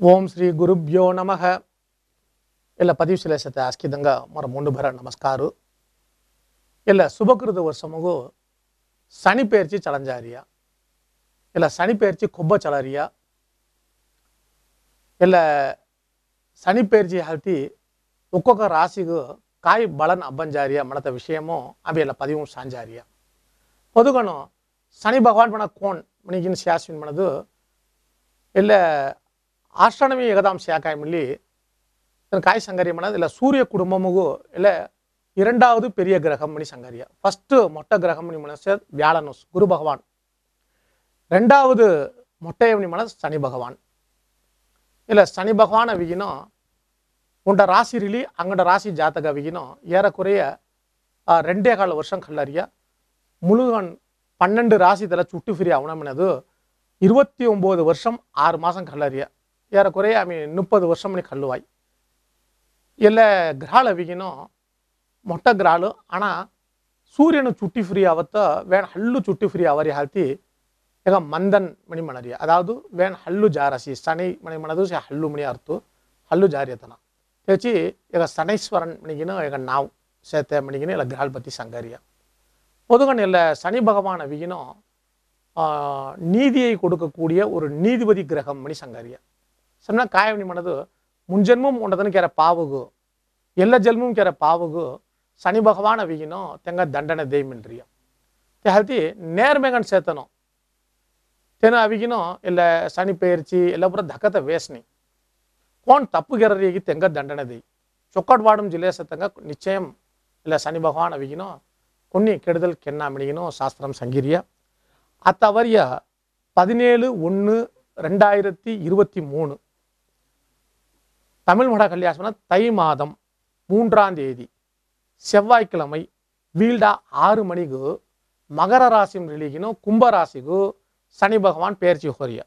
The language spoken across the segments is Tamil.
ಓಂ ಶ್ರೀ ಗುರುಭ್ಯೋ ನಮಃ ಎಲ್ಲ ಪದಿವಿಶ್ಲೇಷತೆ ಆಸ್ಕಿದಂಗ ಮರ ಮುಂಡು ಬರ ನಮಸ್ಕಾರು ಎಲ್ಲ శుభకృత వర్షముగు శని పేర్చి చలంజారియ ఇలా శని పేర్చి కొబ్బ చలరియ ఇలా శని పేర్చి హల్ತಿ ఒక్కొక్క రాశిಗೂ కాయి బలన్ అబ్బంజారియ మనత విషయము అవి ಎಲ್ಲ పదిವು ಸಾಂಜಾರಿಯ పొదుగను శని భగవాన్ మన కోన్ ಮನಿಗಿನ ಶಾಸ್ವಿನ್ మనದು ಇಲ್ಲ ஆஸ்ட்ரானமி ஏகதாம் சேக்காயமில்லி இதன் காய் சங்கரியமானது இல்லை சூரிய குடும்பமுகு இல்லை இரண்டாவது பெரிய கிரகம் மணி சங்கரியா ஃபஸ்ட்டு மொட்டை கிரகம் மணி மனசு வியாழனுஸ் குரு பகவான் ரெண்டாவது மொட்டைய மணி மனசு சனி பகவான் இல்லை சனி பகவான் அவிகினும் உண்ட ராசி ரிலி அங்கட ராசி ஜாத்தக அவிகினும் ஏறக்குறைய ஆ, ரெண்டே கால வருஷம் கல்லறியா முழுகன் பன்னெண்டு ராசி தலை சுட்டு ஃப்ரீ அவனமினது இருபத்தி ஒம்பது வருஷம் ஆறு மாதம் கல்லறிய ஏறக்குறைய ஆమె முப்பது வருஷம் மணி கல்லுவாய் இல்லை கிரகால அவிகினும் ಮೊಟ್ಟ ಗ್ರಾಲು ಅಣ ಸೂರ್ಯನು ಚುಟ್ಟಿ ಫ್ರೀ ಅವತ್ತ ವೇಣ ಹಲ್ಲು ಚುಟ್ಟಿ ಫ್ರೀ ಅವರಿ ಹಾಲ್ತಿ ಈಗ ಮಂದನ್ ಮಣಿ ಮಣರಿಯ ಅದಾವುದು ವೇಣ ಹಲ್ಲು ಜಾರಸಿ ಸಣಿ ಮಣಿ ಮಣದು ಸೆ ಹಲ್ಲು ಮಣಿ ಅರ್ತು ಹಲ್ಲು ಜಾರಿಯತನ తెచ్చి ఇక శనైశ్వరన్ మణిగిన ఇక నావ్ సేతే మణిగిన ఇలా గ్రహాలపతి సంగారియ பொதுகன் இல்லை சனி பகவான் அவிகினும் நீதியை கொடுக்கக்கூடிய ஒரு நீதிபதி கிரகம் மணி சங்காரியா சொன்னா காயவனி மனது முன்ஜென்மம் உண்டதுன்னு கேற பாவுகு ಎಲ್ಲ ಜನ್ಮಂ ಕೆರ ಪಾವಗು ಶನಿ ಭಗವಾನ್ ಅವಿಗಿನೋ ತೆಂಗ ದಂಡನೆ ದೇಮಿನ್ರಿಯ te halti ನೇರ್ಮೆಗನ್ ಸೇತನೋ ತೆನ ಅವಿಗಿನೋ ಇಲ್ಲ ಶನಿ ಪೇರ್ಚಿ ಎಲ್ಲ ಪುರ ಧಕತ ವೇಸ್ನಿ ಕೋನ್ ತಪ್ಪು ಗೆರರಿಗೆ ತೆಂಗ ದಂಡನೆ ದೈ ಚೊಕ್ಕಟ್ವಾಡಂ ಜಿಲ್ಲೆ ಸತಂಗ ನಿಶ್ಚಯಂ ಇಲ್ಲ ಶನಿ ಭಗವಾನ್ ಅವಿಗಿನೋ కొన్ని கெடுதல் கென்னாமினினோ சாஸ்திரம் சங்கிரிய அத்தவரிய பதினேழு ஒன்று ரெண்டாயிரத்தி இருபத்தி மூணு தமிழ் மட கல்யாசன தை மாதம் மூன்றாம் தேதி செவ்வாய்க்கிழமை வீல்டா ஆறு மணிக்கு மகர ராசி ರಿಲಿಗಿನೋ ಕುಂಭ ರಾಶಿಗೂ ಶನಿ ಭಗವಾನ್ ಪೇರ್ಚಿ ಹೊರಿಯ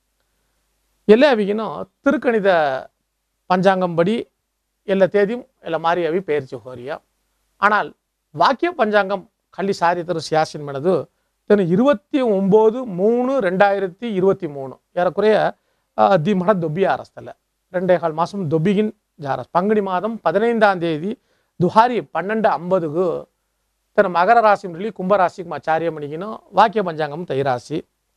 ಎಲ್ಲ ಅವಿಗಿನೋ ತಿರುಕಣಿದ பஞ்சாங்கம் படி எல்லா தேதியும் எல்லா மாதிரி அவி பெயர்ச்சி ஹோரியா ஆனால் வாக்கிய பஞ்சாங்கம் கள்ளி சாரி தரும் சியாசின் மனது தென் இருபத்தி ஒம்பது மூணு ரெண்டாயிரத்தி இருபத்தி மூணு ஏறக்குறைய ஆஹ், தி மட தொப்பி அரஸ்தல ரெண்டே கால் மாதம் தொப்பிகின் ஜாரஸ் பங்குனி மாதம் பதினைந்தாம் தேதி துஹாரி பன்னெண்டு ஐம்பதுக்கு తన మకర రాశి నుండి కుంభరాశికి మా చార్యమణిగిన వాక్య పంచాంగం తైరాశి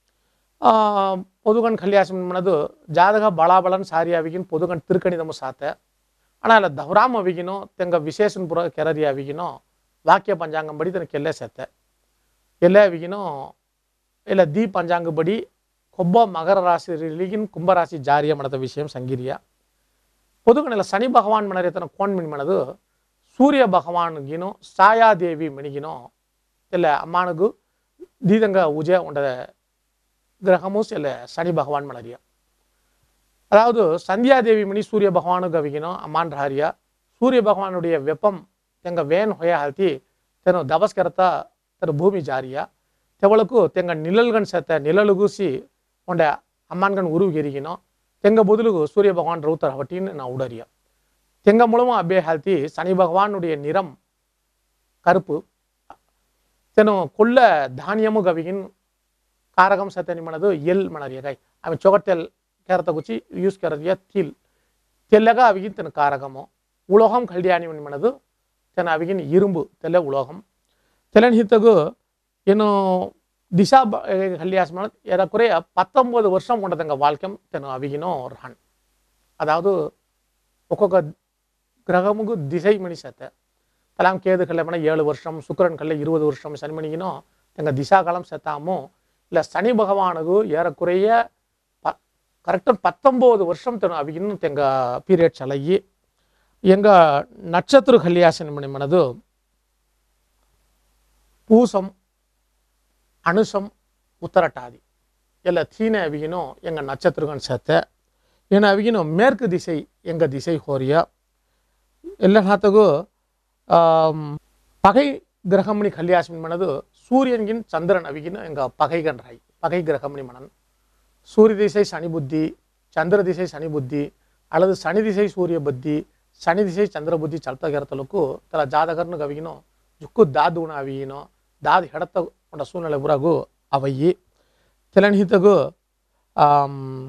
பொதுகன் கல்யாசம் மனது ஜாதக பலாபலன் சாரி அவிகின் பொதுகன் திருக்கணிதமும் சாத்த ஆனால் இல்லை தவறாம அவிகினோ தெங்க விசேஷன் புற ಕೆರರಿ ಅವಿಗಿನೋ ವಾಕ್ಯ ಪಂಚಾಂಗಂ ಬಡಿ ತನಕ ಎಲ್ಲೇ ಸೆತ್ತೆ ಎಲ್ಲೇ ಅವಿಗಿನೋ ಇಲ್ಲ ದಿ ಪಂಚಾಂಗ ಬಡಿ ಕೊಬ್ಬ ಮಕರ ರಾಶಿ ರಿಲಿಗಿನ್ ಕುಂಭರಾಶಿ ಜಾರಿಯ ಮನದ ವಿಷಯ ಸಂಗಿರಿಯ பொதுகன் இல்லை சனி பகவான் மனரே தன கோன் மின் மனது సూర్య భగవానుగిను ఛాయాదేవి మెణిగినో ಇಲ್ಲ ಅಮ್ಮಾನಗು ದೀದಂಗ ಉಜೆ ಉಂಡ கிரகமும் சில சனி பகவான் மலரியா அதாவது சந்தியாதேவி மணி சூரிய பகவானுக்கு அவிக்கணும் அம்மான் ஹாரியா சூரிய பகவானுடைய வெப்பம் ತೆಂಗ ವೇನ್ ಹೊಯ ಹಾಲ್ತಿ ತೆನು ದಬಸ್ಕರತ ತೆನು ಭೂಮಿ ಜಾರಿಯ ತೆವಳಕು ತೆಂಗ ನಿಳಲ್ಗನ್ ಸತ್ತ ನಿಳಲುಗೂಸಿ ಒಂಡ ಅಮ್ಮನ್ಗನ್ ಉರುಗಿರಿಗಿನೋ ತೆಂಗ ಬದುலுகு சூரிய பகவான் ரவுத்தர் ஹவட்டின்னு நான் உடறிய தெங்க மூலமும் அப்படியே ஹால்த்தி சனி பகவானுடைய நிறம் கருப்பு தெனு கொல்ல தானியமும் கவிகின் ಕಾರಗಂ ಸತ್ಯನಿ ಮಾಡೋದು ಎಲ್ ಮಾಡರಿಯ ಕೈ ಆమె ಚೊಗಟ್ಟೆಲ್ ಕೆರತ ಗುಚ್ಚಿ ಯೂಸ್ ಕೆರದಿಯ ತಿಲ್ ತೆಲ್ಲಗ ಅವಿಗಿನ್ ತನ್ನ ಕಾರಗಮು ಉಲೋಹಂ ಕಲ್ಯಾಣಿ ಮಾಡೋದು ತನ್ನ ಅವಿಗಿನ இரும்பு ತೆಲ್ಲ ಉಲೋಹಂ ತೆಲನ್ ಹಿತ್ತಗು ಏನು ದಿಶಾ கல்யாஸ் ಮಾಡೋದು ஏறக்குறைய பத்தொன்பது வருஷம் கொண்டதங்க வாழ்க்கம் தென் அவிகினோ ரஹன் அதாவது ఒక్కొక్క గ్రహముకు దిశై మణి సత తలాం కేదు కళ్ళ ఏడు వర్షం శుక్రన్ కళ్ళ இருபது வருஷம் சனி மணிக்கினோ எங்கள் திசாகாலம் செத்தாமோ இல்லை சனி பகவானுக்கு ஏறக்குறைய ப கரெக்டாக பத்தொம்போது வருஷம் தென் அவிகின்னு எங்கள் பீரியட்ஸ் அழகி எங்கள் நட்சத்திர கல்யாசன் மணி மனது பூசம் அனுசம் உத்தரட்டாதி ಎಲ್ಲ ತೀನೆ ಅವಿಗಿನೋ ಎಂಗ ನಕ್ಷತ್ರಗನ್ ಸತ್ತೆ ಏನು ಅವಿಗಿನೋ ಮೇற்கு ದಿಸೈ ಎಂಗ ದಿಸೈ ಹೋರಿಯ ಎಲ್ಲ ಹಾತಗು பகை கிரகமணி கல்யாசமணி மனது சூரியன்கின் சந்திரன் அவிகின எங்க பகைகன் ராய் பகை கிரகமணி மனன் சூரிய திசை சனி புத்தி చంద్ర దిశై శని బుద్ధి அல்லது சனி திசை சூரிய புத்தி சனி திசை ಚಂದ್ರ ಬುದ್ಧಿ ಚಲ್ತಾ ಗೆರತಲಕ್ಕೂ ತಲ ಜಾದಗರ್ನು ಗವಿಗಿನೋ ಜುಕ್ಕು ದಾದು ಉಣ ಅವಿಗಿನೋ ದಾದ್ ಹೆಡತ ಉಂಡ ಸೂನಳೆ ಬುರಗು ಅವಯ್ಯಿ ತೆಲನಿಹಿತಗು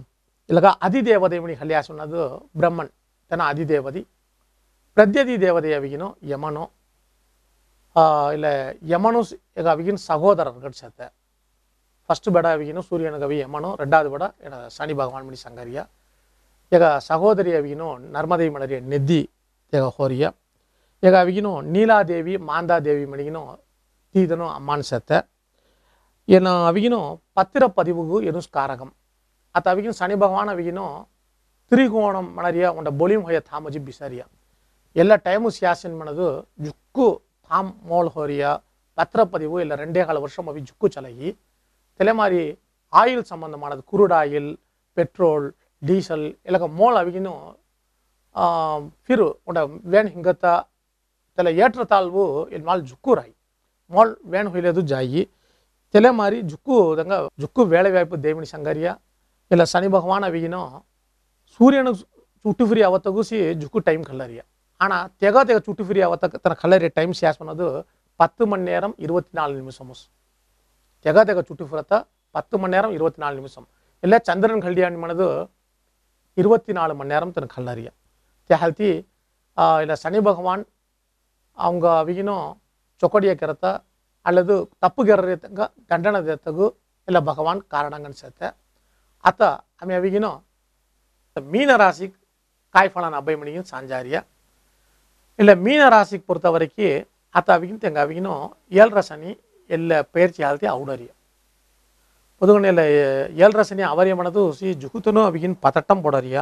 ಇಲ್ಲಗ ಅಧಿದೇವತೆ ಮಣಿ ಹಲ್ಯಾಸ ಅನ್ನೋದು ಬ್ರಹ್ಮನ್ ತನ್ನ ಅಧಿದೇವತಿ ಪ್ರದ್ಯದಿ ದೇವತೆ ಅವಿಗಿನೋ ಯಮನೋ ಆ, ಇಲ್ಲ ಯಮನು ಸ್- ಈಗ ಅವಿಗಿನ சகோதரர் கிடைச்சத ஃபர்ஸ்ட் பட அவிகினும் சூரியன் கவி யமனும் ரெண்டாவது பட என சனி பகவான் மணி சங்கரியா ಈಗ ಸಹೋದರಿ ಅವಿಗಿನೋ ನರ್ಮದೇ ಮಳರಿಯ ನೆದ್ದಿ ಈಗ ಹೋರಿಯ ಈಗ ಅವಿಗಿನೋ ನೀಲಾದೇವಿ ಮಾಂದಾದೇವಿ ಮಣಿಗಿನೋ ತೀದನೋ ಅಮ್ಮಾನ್ಸತ್ತೆ ಏನು ಅವಿಗಿನೋ ಪತ್ತಿರ ಪದಿವುಗು ಏನು ಕಾರಕಂ ಅತ ಅವಿಗಿನ ಶನಿ ಭಗವಾನ್ ಅವಿಗಿನೋ ತ್ರಿಕೋಣಂ ಮಳರಿಯ ಒಂದ ಬೊಲಿಂ ಹೊಯ ಥಾಮಜಿ ಬಿಸರಿಯ ಎಲ್ಲ ಟೈಮು ಸ್ಯಾಸಿನ್ ಮಣದು ಜುಕ್ಕು ಥಾಮ್ ಮೋಳ್ ಹೋರಿಯ ಪತ್ರ ಪದಿವು ಇಲ್ಲ ரெண்டே கால வருஷம் அவி ஜுக்கு ಚಲಗಿ ತೆಲೆಮಾರಿ ಆಯಿಲ್ ಸಂಬಂಧ ಮಾಡೋದು ಕುರುಡ್ ಆಯಿಲ್ ಪೆಟ್ರೋಲ್ ಡೀಸೆಲ್ ಇಲ್ಲಕ ಮೋಳ್ ಅವಿಗಿನೂ ಫಿರು ಉಂಡ ವೇಣ್ ಹಿಂಗತ್ತ ತೆಲ ಏಟ್ರ ತಾಳ್ವು ಇಲ್ಲಿ ಮಾಲ್ ಜುಕ್ಕು ರಾಯಿ ಮೋಳ್ ವೇಣ್ ಹೊಯ್ಲೇದು ಜಾಯಿ ತೆಲೆಮಾರಿ ಜುಕ್ಕು ದಂಗ ಜುಕ್ಕು ವೇಳೆ ವ್ಯಾಪು ದೇವಿಣಿ ಸಂಗರಿಯ ಇಲ್ಲ ಶನಿ ಭಗವಾನ್ ಅವಿಗಿನೋ ಸೂರ್ಯನ ಚುಟ್ಟು ಫ್ರೀ ಅವತ್ತಗುಸಿ ಜುಕ್ಕು ಟೈಮ್ ಕಲ್ಲರಿಯ ஆனா தெக தெக சுட்டு ஃப்ரீ அவத்த தன கலரி டைம் ஷேர் பண்ணது பத்து மணி நேரம் இருபத்தி நாலு நிமிஷம் தெக தெக சுட்டு ஃப்ரத்த பத்து மணி நேரம் இருபத்தி நாலு நிமிஷம் இல்லை சந்திரன் கல்யாணம் பண்ணது இருபத்தி நாலு மணி நேரம் தன கல்லறிய தெஹல்ತಿ இல்லை சனி பகவான் அவங்க அவிகினும் ಚೊಕೊಡಿಯ ಕೆರತ ಅಲ್ಲದು ತಪ್ಪು ಗೆರ್ರತಂಗ ದಂಡನ ದೇತಗು ಇಲ್ಲ ಭಗವಾನ್ ಕಾರಣಂಗನ್ ಸೇತೆ ಅತ ಆಮೆ ಅವಿಗಿನೋ மீன ராசிக்கு காய்ஃபலான அபயமணியும் சாஞ்சாரியா இல்லை மீன ராசிக்கு பொறுத்த வரைக்கும் அத்த அவிகின் தெங்க அவிகினும் ஏழரை சனி ಎಲ್ಲ ಪೇರ್ಚಿ ಹಾಲ್ತಿ ಔಡರಿಯ ಪುದುಗಣ್ಣೆಲ್ಲ ಏಳರ ಸನಿ ಅವರ್ಯಮಣದು ಸಿ ಜುಕುತನು ಅವಿಗಿನ ಪತಟ್ಟಂ ಪೊಡರಿಯ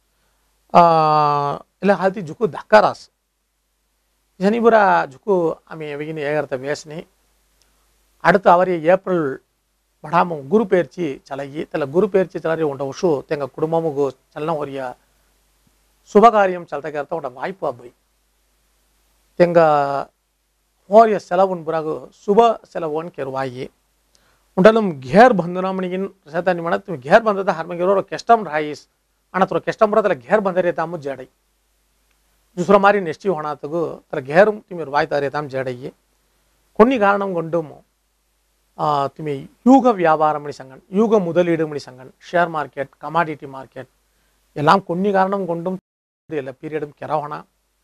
ಇಲ್ಲ ಹಾಲ್ತಿ ಜುಕು ಧಕ್ಕರಾಸ್ ஜனிபுர ஜுக்கு அமி அவிகின் ஏகரத்த வேசனி அடுத்து அவரி ஏப்ரல் படாமம் குரு ಪೇರ್ಚಿ ಚಲಗಿ ತಲ ಗುರು ಪೇರ್ಚಿ ಚಲರಿ ಉಂಡ ಉಷು ತೆಂಗ ಕುಟುಂಬಮುಗು ಚಲನ ಹೊರಿಯ ಶುಭ ಕಾರ್ಯಂ ಚಲ್ತಕರ್ತ ಉಂಡ ವಾಯ್ಪು ಅಬ್ಬೈ ತೆಂಗ ಹೋರಿಯ ಸೆಲವುನ್ ಬುರಾಗು ಶುಭ ಸೆಲವನ್ ಕೆರುವಾಯಿ ಉಂಟಲಂ ಘೇರ್ ಬಂಧನಮಣಿಗಿನ್ ರಸತ ನಿಮಣ ತುಮಿ ಘೇರ್ ಬಂದದ ಹರ್ಮಗಿರೋ ಕೆಷ್ಟಂ ರಾಯಿಸ್ ಅಣ್ಣ ತುರ ಕೆಷ್ಟಂ ಬರತಲ ಘೇರ್ ಬಂದರೆ ತಾಮು ಜಡೈ दुसरं मारी नेष्टी होणार तगु तर घेर तुम्ही वायता रेताम ಜಡಗಿ కొన్ని కారణం కొండుము तुम्ही யூக வியாபாரம் மணி சங்கன் யூக முதலீடு மணி சங்கன் ஷேர் மார்க்கெட் கமாடிட்டி மார்க்கெட் எல்லாம் కొన్ని காரணம் கொண்டும் ಎಲ್ಲ ಪೀರಿಯಡ್ ಕೆರವಣ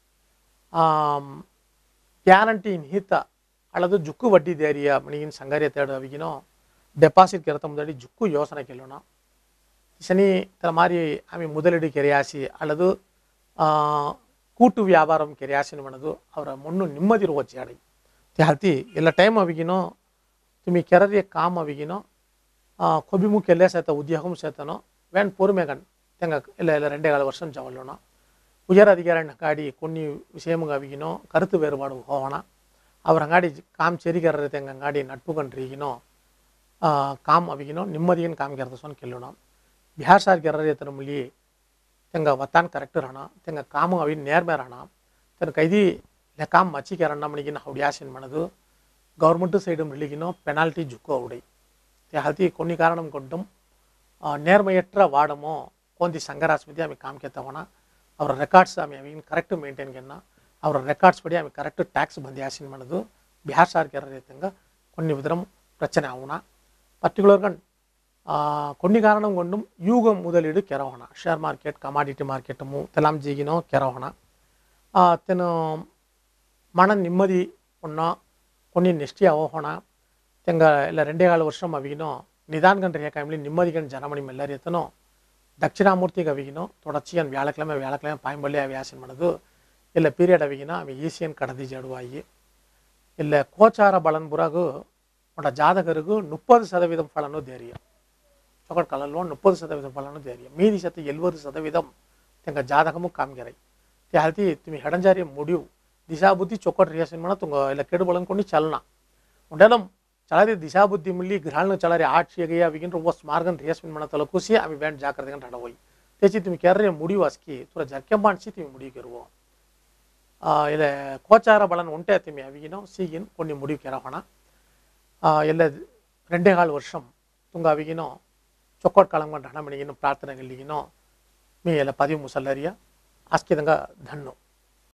ಗ್ಯಾರಂಟಿ ನಿಹಿತ ಅಳದು ಜುಕ್ಕು ಬಡ್ಡಿ ದೇರಿಯ ಮಣಿಗಿನ ಸಂಗಾರಿಯ ತೇಡು ಅವಿಗಿನೋ ಡೆಪಾಸಿಟ್ ಕೆರತ ಮುಂದಡಿ ಜುಕ್ಕು ಯೋಸನೆ ಕೆಲ್ಲೋಣ ಶನಿ ತರ ಮಾರಿ ಆమె முதலீடு ಕೆರೆಯಾಸಿ ಅಳದು ಕೂಟು ವ್ಯಾಪಾರಂ ಕೆರೆಯಾಸಿನ ಮಣದು ಅವರ ಮಣ್ಣು ನಿಮ್ಮದಿರುವ ಜಾಡಿ ತ್ಯಾಲ್ತಿ ಎಲ್ಲ ಟೈಮ್ ಅವಿಗಿನೋ ತುಮಿ ಕೆರರಿಯ ಕಾಮ್ ಅವಿಗಿನೋ కొబిము కెళ్ళే సేత ఉద్యోగం సేతనో వేన్ పూర్మేగన్ తెంగ ఇలా ఇలా రెండే కాల వర్షం చవల్లోన உயர் அதிகாரின் அங்காடி కొన్ని விஷயமுங்க அவிகினோ கருத்து வேறுபாடு போவனா அவர் அங்காடி காம் செரிக்கிறது தெங்க அங்காடி நட்பு கன்றீகினோ ಕಾಮ್ ಅವಿಗಿನೋ ನಿಮ್ಮದಿಗಿನ ಕಾಮ್ ಗೆರದ ಸೊನ್ ಕೆಲ್ಲೋಣ ಬಿಹಾರ್ ಸಾರ್ ಗೆರ್ರ ತನ ಮುಲಿ ತೆಂಗ ವತ್ತಾನ್ ಕರೆಕ್ಟ್ ರಣ ತೆಂಗ ಕಾಮು ಅವಿ ನೇರ್ಮೆ ರಣ ತನ್ನ ಕೈದಿ ಲೆಕ್ಕಾಮ್ ಮಚ್ಚಿ ಕೆರಣ್ಣ ಮಣಿಗಿನ ಹೌಡ್ಯಾಸಿನ್ ಮಣದು ಗೌರ್ಮೆಂಟ್ ಸೈಡ್ ಮಿಳಿಗಿನೋ ಪೆನಾಲ್ಟಿ ಜುಕ್ಕು ಔಡೈ హల్తీ కొన్ని కారణం కొట్టడం నేర్మయట్ర వాడమో కొంది సంఘరాస్మితి ఆమె కామ్కెత్తవన ಅವರ ರೆಕಾರ್ಡ್ಸ್ ಆమె ಅವಿನ ಕರೆಕ್ಟ್ ಮೇಂಟೈನ್ ಗೆನ್ನ ಅವರ ರೆಕಾರ್ಡ್ಸ್ ಪಡಿ ಆమె ಕರೆಕ್ಟ್ ಟ್ಯಾಕ್ಸ್ ಬಂದು ಯಾಸಿನ ಮಾಡೋದು ಬಿಹಾರ್ ಸರ್ಕಾರ ರೀತಿయంగా కొన్ని విధం ప్రచన అవున పర్టికులర్గా కొన్ని కారణం కొండం యూగం முதலீடு ಕೆರವಣ ಶೇರ್ ಮಾರ್ಕೆಟ್ ಕಮಾಡಿಟಿ ಮಾರ್ಕೆಟ್ ಮು ತೆಲಾಂ ಜೀಗಿನೋ ಕೆರವಣ ತೆನು ಮನ ನೆಮ್ಮದಿ ఉన్న కొన్ని నెక్స్ట్ అవహోಣ ತೆಂಗ ಎಲ್ಲ రెండే ಕಾಲ ವರ್ಷ ಅವಿಗಿನೋ ನಿಧಾನ್ ಗಂಟೆ ರೇಖಾಮಲಿ ನಿಮ್ಮದಿಗನ್ ಜನಮಣಿ ಮೆಲ್ಲರಿ ಎತ್ತನೋ ದಕ್ಷಿಣಾಮೂರ್ತಿಗೆ ಅವಿಗಿನೋ ತೊಡಚಿಯನ್ ವ್ಯಾಳಕ್ಲಮೆ ವ್ಯಾಳಕ್ಲಮೆ ಪಾಯಿಂಬಳ್ಳಿ ಅವ್ಯಾಸನ್ ಮಾಡೋದು ಇಲ್ಲ ಪೀರಿಯಡ್ ಅವಿಗಿನ ಅವಿ ಈಸಿಯನ್ ಕಡದಿ ಜಡುವಾಯಿ ಇಲ್ಲ கோச்சார பலன் பிறகு உன்னோட ஜாதகருக்கு முப்பது சதவீதம் பலனும் தெரியும் சொக்கட் கலர்லோ முப்பது சதவீதம் பலனும் தெரியும் மீதி சத்து எழுபது சதவீதம் ತೆಂಗ ಜಾತಕಮು ಕಾಮ್ಗೆರೈ ತೆ ಹಲ್ತಿ ತುಮಿ ಹೆಡಂಜಾರಿ ಮುಡಿಯು ದಿಶಾಬುದ್ಧಿ ಚೊಕ್ಕಟ್ ರಿಯಾಸನ್ ಮಾಡ ತುಂಗ ಇಲ್ಲ ಕೆಡು ಬಳನ್ಕೊಂಡು ಚಲನ ಉಂಡೆಲಂ ಚಳದಿ ದಿಶಾಬುದ್ಧಿ ಮಿಲ್ಲಿ ಗ್ರಹಣ ಚಳರಿ ಆಟ್ ಶೇಗಯ್ಯ ಅವಿಗಿನ ಒಸ್ ಮಾರ್ಗನ್ ರಿಯಾಸ್ಮಿನ್ ಮಾಡ ತಲಕುಸಿ ಅವಿ ಬ್ಯಾಂಡ್ ಜಾಗ್ರತೆ ಗಂಟ ಹಡವೈ ತೆಚಿ ತುಮಿ ಕೆರ್ರೆ ಮುಡಿಯು ಅಸ್ಕಿ ತುರ ಜಕ್ಕೆಂಬಾಣಿಸಿ ತುಮಿ ಮುಡಿಯು ಕೆರುವು ಇಲ್ಲ ಕೋಚಾರ ಬಲನ್ ಉಂಟೆ ತಿಮಿ ಅವಿಗಿನೋ ಸೀಗಿನ್ కొన్ని ಮುಡಿಯು ಕೆರಹಣ ಎಲ್ಲ రెండే కాల వర్షం తుంగ అవిగినో చొక్కోట్ కాలం గంట హణమణిగినో ప్రార్థనగలిగినో మీ ఇలా పది ముసల్లరియా ఆస్కిదంగా ధన్ను